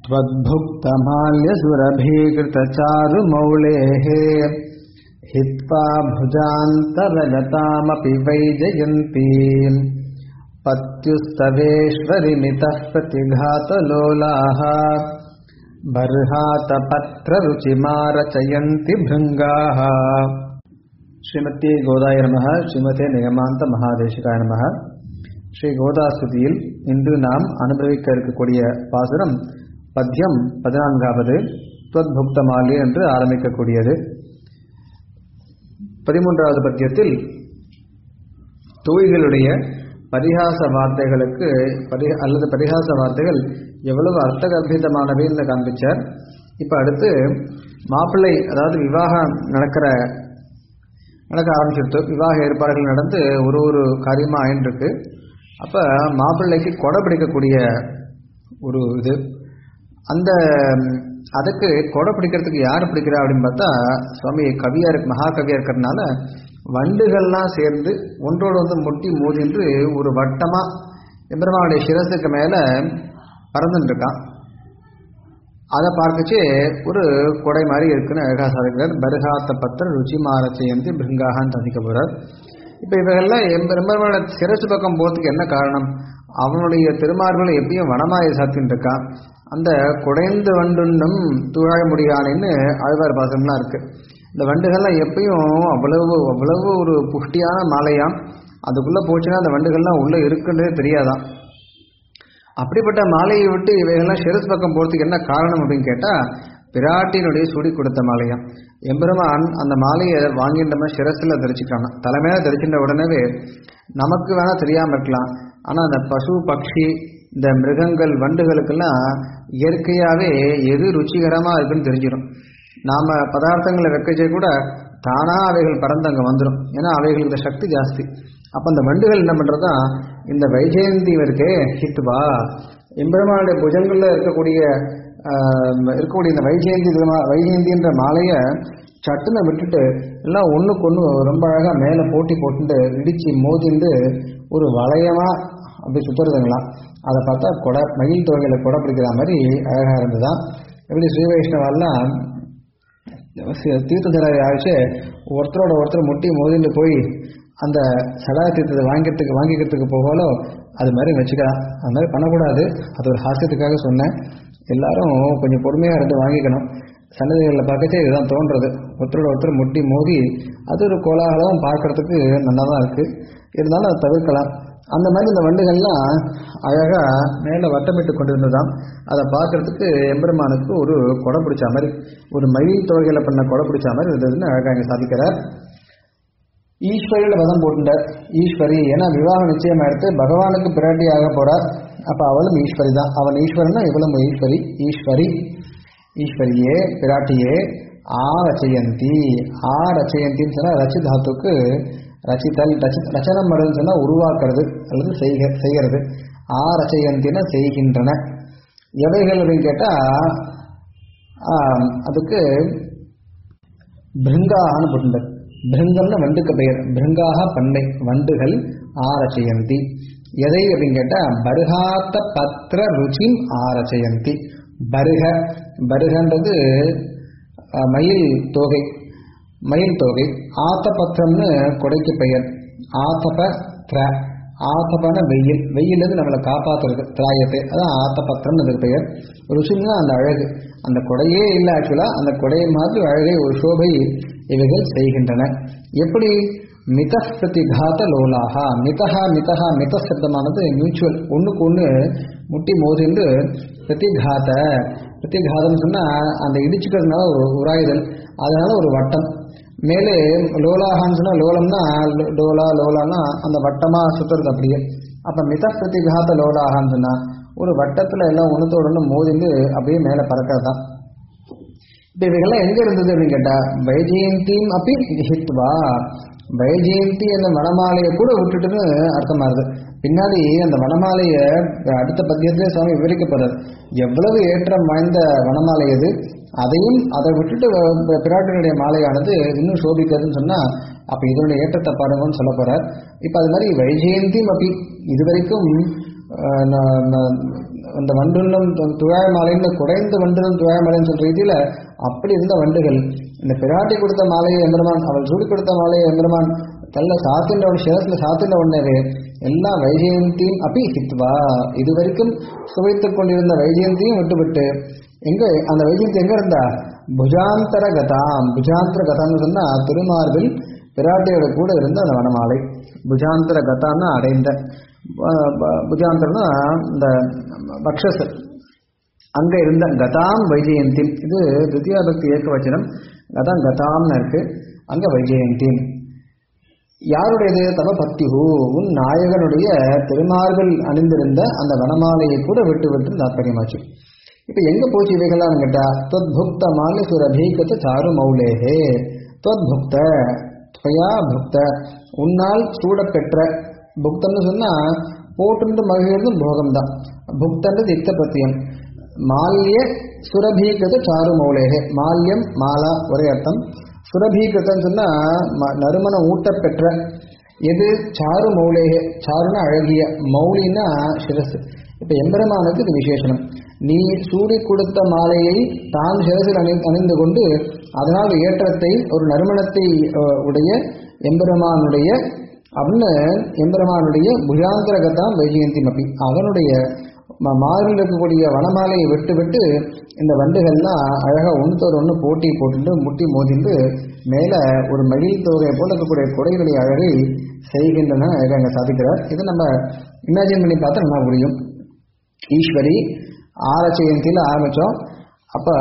त्वद्भुक्तमाल्यसुरभीकृतचारुमौलेः हित्वा भुजान्तरगतामपि वैजयन्तीम् पत्युस्तवेश्वरिमितः प्रतिघातलोलाः बर्हातपत्ररुचिमारचयन्ति भृङ्गाः ஸ்ரீமதி கோதாய நமக ஸ்ரீமதே நிகமாந்த மகாதேசிகாய நமக ஸ்ரீ கோதாஸ்துதியில் இன்று நாம் அனுபவிக்க இருக்கக்கூடிய பாசுரம் பத்யம் பதினான்காவது துவத்புக்தமாலி என்று ஆரம்பிக்கக்கூடியது பதிமூன்றாவது பத்தியத்தில் தோழிகளுடைய பரிகாச வார்த்தைகளுக்கு பரி அல்லது பரிகாச வார்த்தைகள் எவ்வளவு அர்த்தகர்பிதமானவை என்று காண்பிச்சார் இப்போ அடுத்து மாப்பிள்ளை அதாவது விவாகம் நடக்கிற நடக்க ஆரம்பிச்சிருத்து விவாக ஏற்பாடுகள் நடந்து ஒரு ஒரு காரியமாக ஆயின்ட்டுருக்கு அப்போ மாப்பிள்ளைக்கு கொடை பிடிக்கக்கூடிய ஒரு இது அந்த அதுக்கு கொடை பிடிக்கிறதுக்கு யார் பிடிக்கிறா அப்படின்னு பார்த்தா சுவாமி கவியா இருக்கு மகா கவியா இருக்கிறதுனால வண்டுகள்லாம் சேர்ந்து ஒன்றோடு வந்து முட்டி மோதின்று ஒரு வட்டமாக எம்பெருமானுடைய சிரசுக்கு மேலே பறந்துட்டுருக்கான் அதை பார்த்துச்சு ஒரு கொடை மாதிரி இருக்குன்னு அழகா சாதிக்கிறார் பருகாத்த பத்திர ருச்சி மாரச்சயந்தி பிருங்காகான்னு சாதிக்க போகிறார் இப்போ இவங்கெல்லாம் எம்பெருமானோட சிரசு பக்கம் போகிறதுக்கு என்ன காரணம் அவனுடைய திருமார்களை எப்பயும் வனமாய சாத்தின்னு இருக்கான் அந்த குடைந்து வண்டுண்ணும் தூழ முடியானேன்னு ஆழ்வார் பாசம்லாம் இருக்கு இந்த வண்டுகள்லாம் எப்பயும் அவ்வளவு அவ்வளவு ஒரு புஷ்டியான மாலையாம் அதுக்குள்ளே போச்சுன்னா அந்த வண்டுகள்லாம் உள்ளே இருக்குன்றதே தெரியாதான் அப்படிப்பட்ட மாலையை விட்டு இவைகள்லாம் ஷெரஸ் பக்கம் போகிறதுக்கு என்ன காரணம் அப்படின்னு கேட்டால் பிராட்டினுடைய சுடி கொடுத்த மாலையாம் எம்பெருமான் அந்த மாலையை வாங்கிட்டோம்னா ஷிரஸில் தரிச்சுக்கான தலைமையில தரிச்சிட்ட உடனே நமக்கு வேணால் தெரியாமல் இருக்கலாம் ஆனால் அந்த பசு பக்ஷி இந்த மிருகங்கள் வண்டுகளுக்கெல்லாம் இயற்கையாகவே எது ருச்சிகரமாக இருக்குன்னு தெரிஞ்சிடும் நாம் பதார்த்தங்களை வைக்கச்சே கூட தானாக அவைகள் பறந்து அங்கே வந்துடும் ஏன்னா அவைகளுக்கு இந்த சக்தி ஜாஸ்தி அப்போ அந்த வண்டுகள் என்ன பண்ணுறதா இந்த வைஜெயந்தி இருக்கே ஹிட்வா எம்பெருமானுடைய புஜங்களில் இருக்கக்கூடிய இருக்கக்கூடிய இந்த வைஜெயந்தி வைஜெயந்தின்ற மாலையை சட்டுன்னு விட்டுட்டு எல்லாம் ஒன்றுக்கு ஒன்று ரொம்ப அழகாக மேலே போட்டி போட்டுட்டு இடித்து மோதிண்டு ஒரு வளையமாக அப்படி சுற்றுறதுங்களாம் அதை பார்த்தா கொடை மயில் தொகையில் கொடை பிடிக்கிற மாதிரி அழகாக இருந்ததுதான் எப்படி ஸ்ரீ வைஷ்ணவெல்லாம் தீர்த்ததராய் ஆயிடுச்சு ஒருத்தரோட ஒருத்தர் முட்டி மோதிண்டு போய் அந்த சடா தீர்த்தத்தை வாங்கிறதுக்கு வாங்கிக்கிறதுக்கு போகாலோ அது மாதிரி வச்சுக்கலாம் அது மாதிரி பண்ணக்கூடாது அது ஒரு ஹாஸ்யத்துக்காக சொன்னேன் எல்லாரும் கொஞ்சம் பொறுமையாக இருந்து வாங்கிக்கணும் சன்னதிகளில் பார்க்கச்சே இதுதான் தோன்றது ஒருத்தரோட ஒருத்தர் முட்டி மோதி அது ஒரு கோலாகலம் பார்க்கறதுக்கு நல்லா தான் இருக்குது இருந்தாலும் அதை தவிர்க்கலாம் அந்த மாதிரி இந்த வண்டுகள்லாம் அழகாக மேலே வட்டமிட்டு கொண்டிருந்ததாம் அதை பார்க்கறதுக்கு எம்பெருமானுக்கு ஒரு கொடை பிடிச்ச மாதிரி ஒரு மயில் தொகைகளை பண்ண கொடை பிடிச்ச மாதிரி இருந்ததுன்னு அழகாக இங்கே சாதிக்கிறார் ஈஸ்வரியில் வதம் போட்டுட்டார் ஈஸ்வரி ஏன்னா விவாகம் நிச்சயம் எடுத்து பகவானுக்கு பிராட்டி ஆக போறார் அப்ப அவளும் ஈஸ்வரி தான் அவன் ஈஸ்வரன்னா இவளும் ஈஸ்வரி ஈஸ்வரி ஈஸ்வரியே பிராட்டியே ஆ ரச்சயந்தி ஆ ரச்சயந்தின்னு சொன்னா ரச்சி தாத்துக்கு ரச்சித்தல் ரச்சி ரச்சனம் பண்ணுறதுன்னு சொன்னா உருவாக்குறது அல்லது செய்க செய்கிறது ஆ ரச்சயந்தின செய்கின்றன எவைகள் அப்படின்னு கேட்டா அதுக்கு பிருங்கான்னு போட்டுட்டார் பிருங்கம்னு வண்டுக்கு பெயர் பிருங்காக பண்ணை வண்டுகள் ஆரச்சயந்தி எதை அப்படின்னு கேட்டால் பருகாத்த பத்திர ருச்சிம் ஆரச்சயந்தி பருக பருகன்றது மயில் தொகை மயில் தொகை ஆத்த பத்திரம்னு கொடைக்கு பெயர் ஆத்தப திர ஆத்தபன வெயில் வெயிலிருந்து நம்மளை காப்பாற்றுறது திராயத்தை அதான் ஆத்த பத்திரம்னு அதுக்கு பெயர் ருசின்னா அந்த அழகு அந்த கொடையே இல்லை ஆக்சுவலாக அந்த கொடையை மாதிரி அழகை ஒரு சோபை இவைகள் செய்கின்றன எப்படி மித பிரதிகாத லோலாகா மிதஹா மிதஹா மித சப்தமானது மியூச்சுவல் ஒன்றுக்கு ஒன்று முட்டி மோதிண்டு பிரதிகாத பிரதிகாதம் சொன்னால் அந்த இடிச்சுக்கிறதுனால ஒரு உராயுதல் அதனால ஒரு வட்டம் மேலே லோலாகான்னு சொன்னால் லோலம்னா லோலா லோலானா அந்த வட்டமாக சுற்றுறது அப்படியே அப்போ மித பிரதிகாத லோலாகான்னு சொன்னால் ஒரு வட்டத்தில் எல்லாம் ஒன்றுத்தோடு ஒன்று மோதிண்டு அப்படியே மேலே பறக்கிறது தான் இப்போ இவைகள்லாம் எங்கே இருந்தது அப்படின்னு கேட்டால் வைஜெயந்தியும் அப்படி ஹித்வா வைஜெயந்தி அந்த வனமாலையை கூட விட்டுட்டுன்னு அர்த்தமாகுது பின்னாடி அந்த வனமாலையை அடுத்த பத்தியத்திலே சுவாமி விவரிக்க போறார் எவ்வளவு ஏற்றம் வாய்ந்த வனமாலை அது அதையும் அதை விட்டுட்டு பிராட்டினுடைய மாலையானது இன்னும் சோபிக்கிறதுன்னு சொன்னா அப்ப இதனுடைய ஏற்றத்தை பாருங்கன்னு சொல்ல போறார் இப்ப அது மாதிரி வைஜெயந்தியும் அப்படி இதுவரைக்கும் இந்த வண்டுன்னும் து- துழாய் மாலைன்னு குறைந்த வண்டுனும் துழாய் மாலைன்னு சொல்ற ரீதியில அப்படி இருந்த வண்டுகள் இந்த பிராட்டி கொடுத்த மாலையை எம்பெருமான் அவள் சூடி கொடுத்த மாலையை எம்பெருமான் தள்ள சாத்தின்ற சிரஸ்ல சாத்தின்ற உடனே எல்லா வைஜெயந்தியும் அப்பி ஹித்வா இதுவரைக்கும் சுவைத்துக் கொண்டிருந்த வைஜெயந்தியும் விட்டுவிட்டு எங்க அந்த வைஜெயந்தி எங்க இருந்தா புஜாந்தர கதாம் புஜாந்தர கதான்னு சொன்னா திருமார்பில் பிராட்டியோட கூட இருந்த அந்த வனமாலை புஜாந்தர கதான்னா அடைந்த ப- ப- புஜாந்தரம்னா இந்த பக்ஷஸ் அங்க இருந்த கதாம் வைஜெயந்தி இது தித்யா பக்தி ஏக்க வச்சனம் கதாம் கதாம்னு இருக்கு அங்க வைஜெயந்தி யாருடையது தவ பக்திஹு உன் நாயகனுடைய திருமார்பில் அணிந்திருந்த அந்த வனமாலையை கூட விட்டு விட்டு தாற்பயமாச்சு இப்ப எங்க போச்சு இவைகள்லாம் கேட்டா தொத்புக்த மாலி சுரபீகத சாரு மௌலேஹே தொத்புக்த துவயா புக்த உன்னால் சூடப்பெற்ற புக்தம்னு சொன்னா போட்டு மகிழ்ந்தும் போகம்தான் புக்தன்றது இத்த பிரத்தியம் மால்ய சுரபீகத சாரு மௌலேகே மால்யம் மாலா ஒரே அர்த்தம் சுரபீகதன்னு சொன்னா ம- நறுமணம் ஊட்டப்பெற்ற எது சாரு மௌலேகே சாருன்னா அழகிய மௌலின்னா சிரசு இப்ப எம்பெருமானுக்கு இது விசேஷனம் நீ சூடி கொடுத்த மாலையை தான் சிரசில் அணி அணிந்து கொண்டு அதனால் ஏற்றத்தை ஒரு நறுமணத்தை அஹ், உடைய எம்பெருமானுடைய அப்படின்னு எம்பெருமானுடைய புஜாந்தரகத்தான் வைஜெயந்தி மப்பி அவனுடைய ம- மார்பில் இருக்கக்கூடிய வனமாலையை விட்டு விட்டு இந்த வண்டுகள்லாம் அழகா ஒன்றுத்தோடு ஒன்று போட்டி போட்டுட்டு முட்டி மோதிண்டு மேலே ஒரு மயில் தொகையை போல இருக்கக்கூடிய குடைகளுடைய அழகை செய்கின்றன இதை அங்கே சாதிக்கிறார் இதை நம்ம இமேஜின் பண்ணி பார்த்தா நல்லா புரியும் ஈஸ்வரி ஆர ஜெயந்தியில் ஆரம்பித்தோம் அப்போ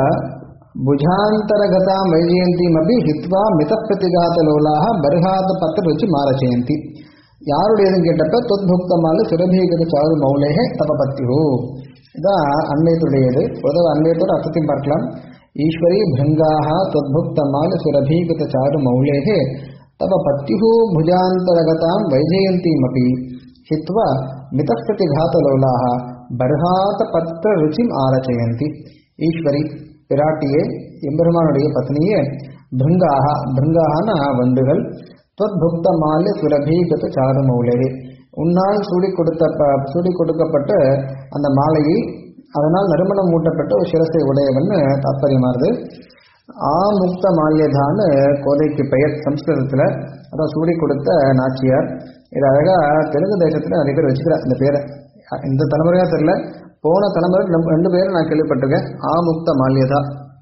புஜாந்தரகதாம் வைஜெயந்திம் அப்படி ஹித்வா மித பிரதிகாத லோலாக பர்ஹாத பத்திர வச்சு மார ஜெயந்தி யாருடையதுன்னு கேட்டப்ப தொத்புக்தமால சுரபீகத சாரு மௌலேக தபபத்தியோ இதான் அன்வயத்துடையது பொதுவாக அன்வயத்தோட அர்த்தத்தையும் பார்க்கலாம் ஈஸ்வரி பிருங்காக தொத்புக்தமால சுரபீகத சாரு மௌலேகே தப பத்யு புஜாந்தரகதாம் வைஜெயந்திம் அப்படி ஹித்வா மிதப்பிரதிகாத்தலோலாக பர்ஹாத பத்திர ருச்சிம் ஆரச்சயந்தி ஈஸ்வரி பிராட்டியே எம்பெருமானுடைய பத்னியே பிருங்காக பிருங்காகனா வண்டுகள் தொத்புக்த மால்ய சுரபீகத சாரு மௌலே உன்னால் சூடி கொடுத்த ப- சூடி கொடுக்கப்பட்ட அந்த மாலையை அதனால் நறுமணம் மூட்டப்பட்ட ஒரு சிரசை உடையவன்னு தாத்பரியமாறுது ஆமுக்த மால்யதான்னு கோதைக்கு பெயர் சம்ஸ்கிருதத்தில் அதான் சூடி கொடுத்த நாச்சியார் இது அழகா தெலுங்கு தேசத்தில் நிறைய பேர் வச்சுக்கிறார் இந்த பேரை இந்த தலைமுறையா தெரியல போன தலைமுறை நம்ம ரெண்டு பேரும் நான் கேள்விப்பட்டிருக்கேன் ஆமுக்த மால்யதா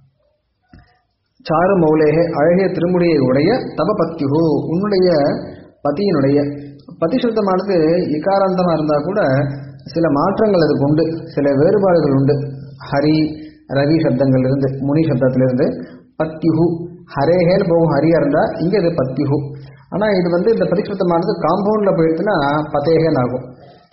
சாரு மௌலேகே அழகிய திருமுடியை உடைய தபபத்யுகு உன்னுடைய பதியினுடைய பதிசுத்தமானது இகாராந்தமாக இருந்தால் கூட சில மாற்றங்கள் அதுக்கு உண்டு சில வேறுபாடுகள் உண்டு ஹரி ரவி சப்தங்கள் இருந்து முனி சப்தத்திலிருந்து பத்யுகு ஹரேஹேன்னு போகும் ஹரியா இருந்தா இங்க இது பத்யுகு ஆனா இது வந்து இந்த பதிசுத்தமானது காம்பவுண்ட்ல போயிடுச்சுன்னா பதேகேன்னு ஆகும்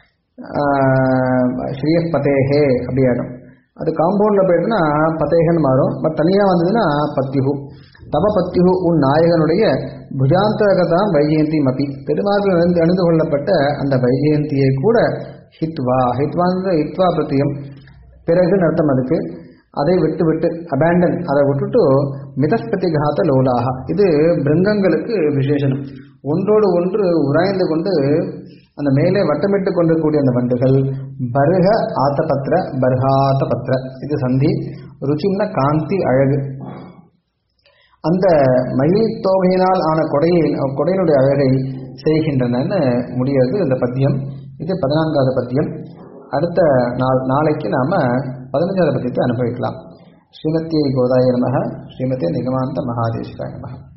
ஸ்ரீயஸ் பதேஹே அப்படி ஆகிடும் அது காம்பவுண்டில் போயிட்டுனா பதேகன்னு மாறும் பட் தனியாக வந்ததுன்னா பத்யுகு தப பத்யுகு உன் நாயகனுடைய புஜாந்தகதாம் வைஜெயந்தி மபி பெருமாள் அணிந்து அணிந்து கொள்ளப்பட்ட அந்த வைஜெயந்தியை கூட ஹித்வா ஹித்வான்ற ஹித்வா பிரத்தியம் பிறகுன்னு அர்த்தம் அதுக்கு அதை விட்டு விட்டு அபேண்டன் அதை விட்டுட்டு மிதஸ்பதிகாத லோலாக இது பிருங்கங்களுக்கு விசேஷனம் ஒன்றோடு ஒன்று உராய்ந்து கொண்டு அந்த மேலே வட்டமிட்டு கொண்டிருக்கக்கூடிய அந்த வண்டுகள் பருக ஆத்த பத்திர பர்ஹாத்த பத்திர இது சந்தி ருச்சிம்னா காந்தி அழகு அந்த மயில் தோகையினால் ஆன கொடையை கொடையினுடைய அழகை செய்கின்றனன்னு முடியாது இந்த பத்தியம் இது பதினான்காவது பத்தியம் அடுத்த நாள் நாளைக்கு நாம பதினஞ்சாவது பத்தியத்தை அனுபவிக்கலாம் ஸ்ரீமதி கோதாய நமக ஸ்ரீமதி நிகமாந்த மகாதேசிகாய நமக